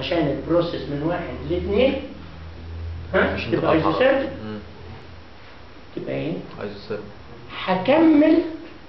عشان البروسيس من واحد لاثنين ها عشان تبقى تبقى ايزوثيرمال مم. تبقى ايه؟ عايز السر هكمل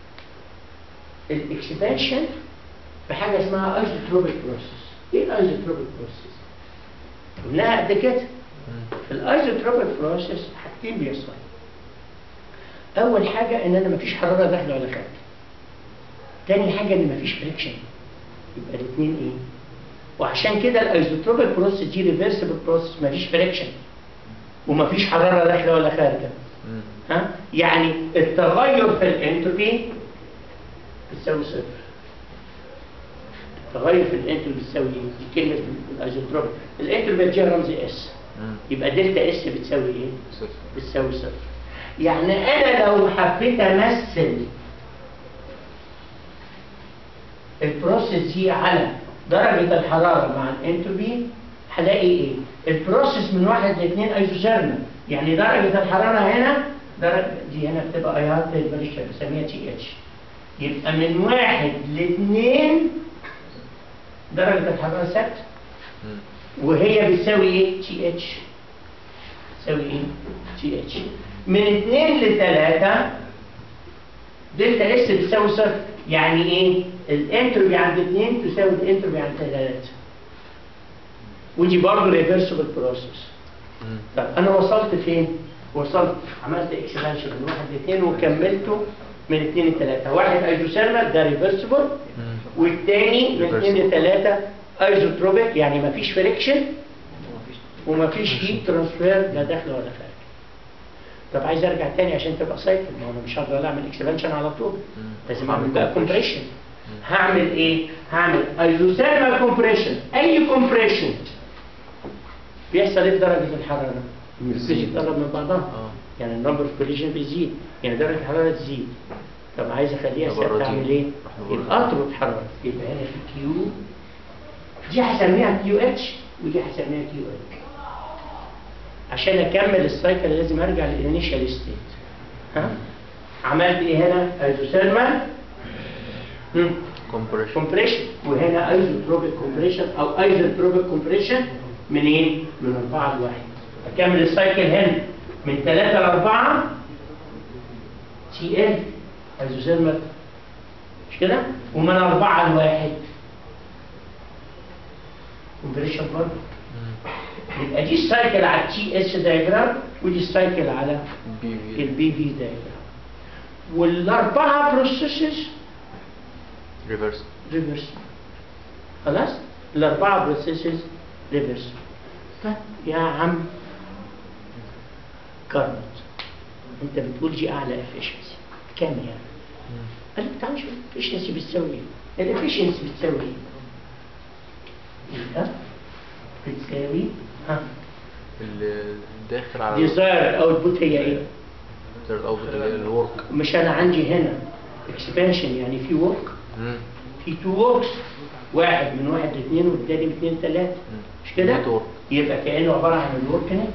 الاكسبانشن بحاجه اسمها ايزوتروبيك بروسيس ايه الايزوتروبيك بروسيس قلناها قبل كده في الايزوتروبيك بروسيس حاجتين بيحصلوا اول حاجه ان انا مفيش حراره داخله ولا خارجه تاني حاجه ان مفيش فريكشن يبقى الاثنين ايه وعشان كده الايزوتروبيك بروسيس دي ريفرسبل بروسيس مفيش فريكشن ومفيش حراره داخله ولا خارجه مم. ها يعني التغير في الانتروبي بتساوي صفر التغير في الانتروبي بتساوي ايه؟ دي كلمه الايزوتروبيك الانتروبي بتجيها رمز اس مم. يبقى دلتا اس بتساوي ايه؟ صفر بتساوي صفر يعني انا لو حبيت امثل البروسيس دي على درجة الحرارة مع الانتروبي هلاقي ايه؟ البروسيس من واحد لاثنين ايزوثيرمال يعني درجة الحرارة هنا درجة دي هنا بتبقى ايات معلش بسميها تي اتش يبقى من واحد لاثنين درجة الحرارة ثابتة مم. وهي بتساوي ايه؟ تي اتش تساوي ايه؟ تي اتش من 2 ل 3 دلتا اس بتساوي صفر يعني ايه؟ الانتروبي عند 2 تساوي الانتروبي عند 3 ودي برضه ريفرسبل بروسيس مم. طب انا وصلت فين؟ وصلت عملت اكسبانشن من 1 ل 2 وكملته من 2 ل 3 واحد ايزوثيرمال ده ريفرسبل مم. والتاني من 2 ل 3 ايزوتروبيك يعني مفيش فريكشن ومفيش هيت ترانسفير لا داخل ولا خارج طب عايز ارجع تاني عشان تبقى سايكل ما هو انا مش هقدر اعمل اكسبانشن على طول مم. لازم هعمل اعمل بقى compression. كومبريشن هعمل ايه؟ هعمل ايزوثيرمال كومبريشن اي كومبريشن بيحصل ايه في درجه الحراره؟ بتزيد. بتقرب من بعضها اه يعني النمبر اوف كوليجن بيزيد يعني درجه الحراره تزيد طب عايز اخليها يبقى ثابته الراديو. اعمل ايه؟ راح نقول يبقى اطرد حراره يبقى هنا في كيو دي هسميها كيو اتش ودي هسميها كيو اتش عشان اكمل السايكل لازم ارجع للانيشال ستيت ها عملت ايه هنا ايزوثيرمال كومبريشن كومبريشن وهنا ايزوتروبيك كومبريشن او ايزوتروبيك كومبريشن منين؟ من 4 ل 1 اكمل السايكل هنا من 3 ل 4 تي ال ايزوثيرمال مش كده؟ ومن 4 ل 1 كومبريشن برضه يبقى دي السايكل على التي اس دايجرام ودي السايكل على بي في البي في دايجرام والاربعه بروسيسز ريفرس ريفرس خلاص الاربعه بروسيسز ريفرس طيب يا عم كارنت انت بتقول دي اعلى افشنسي كام يعني؟ قال لك تعال نشوف الافشنسي بتساوي ايه؟ الافشنسي بتساوي ايه؟ يبقى بتساوي ها اللي داخل على ديزاير اوتبوت هي ايه؟ الثيرد اوت الورك مش انا عندي هنا اكسبانشن يعني في ورك في تو وركس واحد من واحد لاثنين والتاني من اثنين ثلاثه مش كده؟ نتورك. يبقى كانه عباره عن الورك نت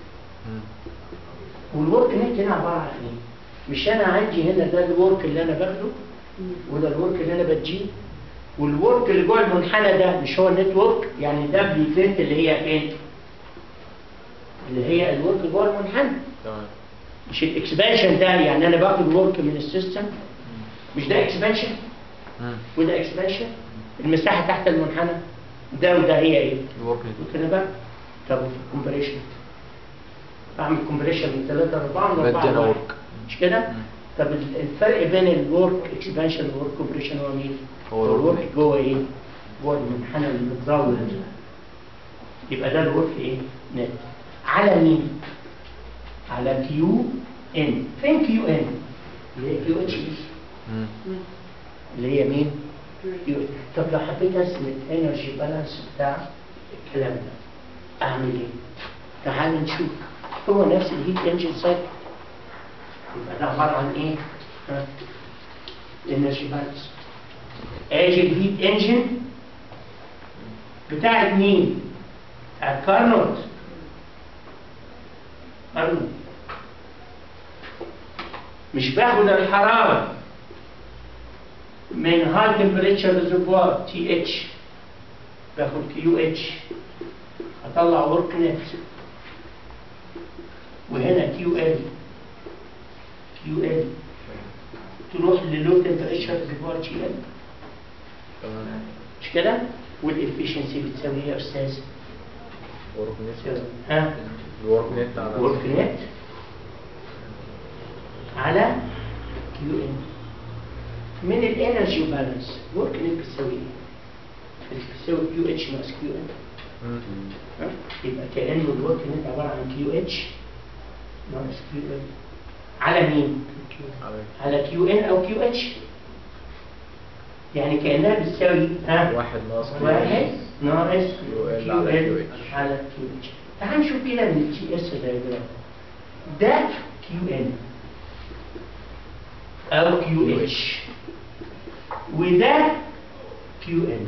والورك نت هنا عباره عن ايه؟ مش انا عندي هنا ده الورك اللي انا باخده وده الورك اللي انا بديه والورك اللي جوه المنحنى ده مش هو النت ورك يعني دبليو نت اللي هي فين؟ اللي هي الورك جوه المنحنى تمام مش الاكسبانشن ده يعني انا باخد ورك من السيستم مش ده اكسبانشن مم. وده اكسبانشن المساحه تحت المنحنى ده وده هي ايه؟ الورك نت قلت بقى طب في الكومبريشن اعمل كومبريشن من 3 ل 4 من 4 بدي ل أنا 1 work. مش كده؟ مم. طب ال- الفرق بين الورك اكسبانشن والورك كومبريشن هو مين؟ هو الورك الورك نت. جوه ايه؟ جوه المنحنى المتزود يبقى ده الورك ايه؟ نت على مين؟ على كيو ان فين كيو ان؟ اللي هي كيو اتش دي مم. اللي هي مين؟ كيو اتش طب لو حبيت ارسم الانرجي بالانس بتاع الكلام ده اعمل ايه؟ تعال نشوف هو نفس الهيت انجن سايكل يبقى ده عباره عن ايه؟ ها؟ الانرجي بالانس ادي الهيت انجن بتاعت مين؟ بتاعت كارنوت كارنوت مش باخد الحراره من هاي تمبريتشر ريزرفوار تي اتش باخد كيو اتش اطلع ورك نت وهنا كيو ال كيو ال تروح للو تمبريتشر ريزرفوار جي ال تمام مش كده والافشنسي بتساوي ايه يا استاذ ورك نت ها الورك نت على ورك نت على كيو ان من الانرجي بالانس ورك نت بتساوي ايه بتساوي كيو اتش ناقص كيو ان مم. ها؟ يبقى كأنه الورك نت عبارة عن كيو اتش ناقص كيو ان على مين؟ على- على كيو ان او كيو اتش يعني كأنها بتساوي ها واحد ناقص كيو واحد ناقص كيو ال كيو على كيو ال اتش. على كيو اتش تعال نشوف كده من الجي اس دايجرام ده كيو ان او كيو اتش وده كيو ان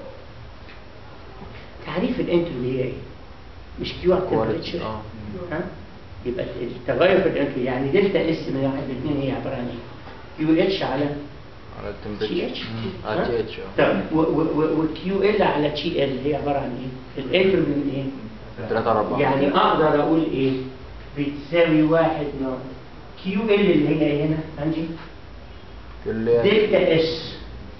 تعريف الانترو هي ايه؟ مش كيو على كواليتي التمبريتشر اه ها يبقى التغير في الانترو يعني دلتا اس من واحد لاثنين هي عباره عن ايه؟ كيو اتش على على تي التمبريتشر اتش مم. على تي اتش اه طب وكيو ال على تي ال هي عباره عن ايه؟ الانترو من ايه؟ ثلاثة على أربعة يعني اقدر اقول ايه؟ بتساوي واحد ناقص كيو ال اللي هي هنا عندي اللي هي دلتا اس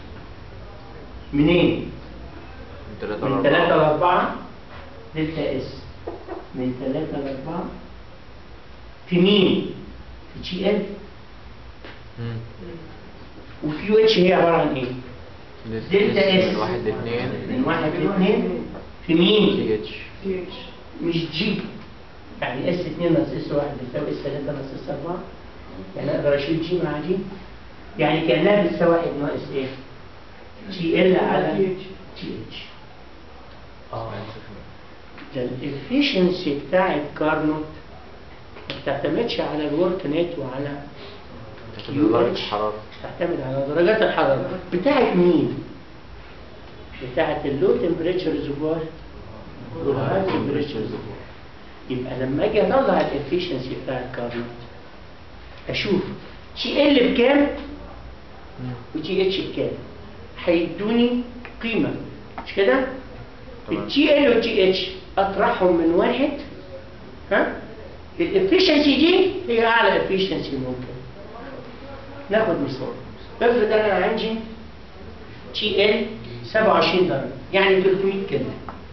منين؟ من ثلاثة على من 3 ل أربعة 4 دلتا اس من 3 ل 4 في مين؟ في جي ال مم. وكيو اتش هي عباره عن ايه؟ دلتا اس من واحد لاثنين من واحد لاثنين في مين؟ تي اتش مش جي يعني اس 2 ناقص اس 1 بتساوي اس 3 ناقص اس 4 يعني اقدر اشيل جي مع جي يعني كانها بتساوي 1 ناقص ايه؟ جي ال على جي اتش اه ده الافشنسي بتاع الكارنوت ما بتعتمدش على الورك نت وعلى تعتمد درجة الحرارة تعتمد على درجات الحرارة بتاعت مين؟ بتاعت اللو تمبريتشر ريزرفوار والهاي تمبريتشر ريزرفوار يبقى لما اجي اطلع الافشنسي بتاع الكارنوت اشوف تي ال بكام مم. وتي اتش بكام هيدوني قيمة مش كده؟ تمام. التي ال والتي اتش اطرحهم من واحد ها؟ الافشنسي دي هي اعلى افشنسي ممكن ناخد مثال افرض انا عندي تي ال 27 درجة يعني 300 كلمة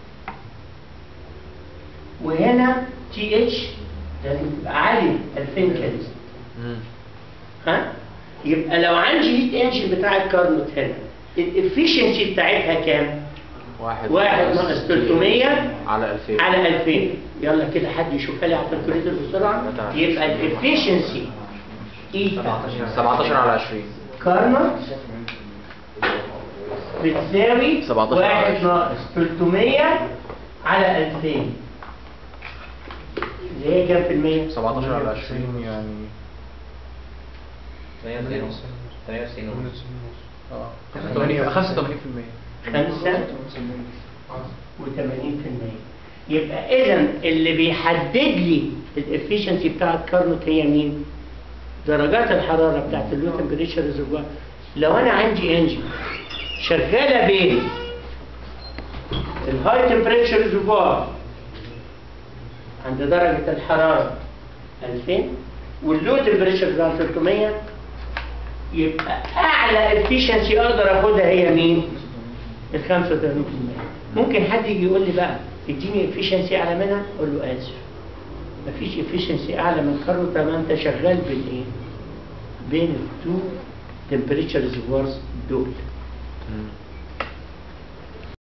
وهنا تي اتش لازم تبقى عالية 2000 كلمة مم. ها يبقى لو عندي هيت انجن بتاع الكارنوت هنا الافشنسي بتاعتها كام؟ واحد واحد ناقص 300 على 2000 على 2000 يلا كده حد يشوفها لي على الكالكوليتر بسرعه يبقى الافشنسي ايتا 17 على 20 كارنوت بتساوي 17 على واحد 20. ناقص 300 على 2000 اللي هي كام في المية؟ 17 على 20 يعني 98 ونص 98 ونص اه 85% خمسة وثمانين في المية يبقى إذا اللي بيحدد لي الافشنسي بتاع الكارنوت هي مين؟ درجات الحرارة بتاعت اللو تمبريتشر ريزرفوار لو أنا عندي انجن شغالة بين الهاي تمبريتشر ريزرفوار عند درجة الحرارة 2000 واللو تمبريتشر بتاع 300 يبقى أعلى افشنسي أقدر أخدها هي مين؟ ال 85% ممكن حد يجي يقول لي بقى اديني افشنسي اعلى منها اقول له اسف مفيش افشنسي اعلى من كارلو طالما انت شغال بين ايه؟ بين التو تمبريتشر ريزرفوارز دول مم.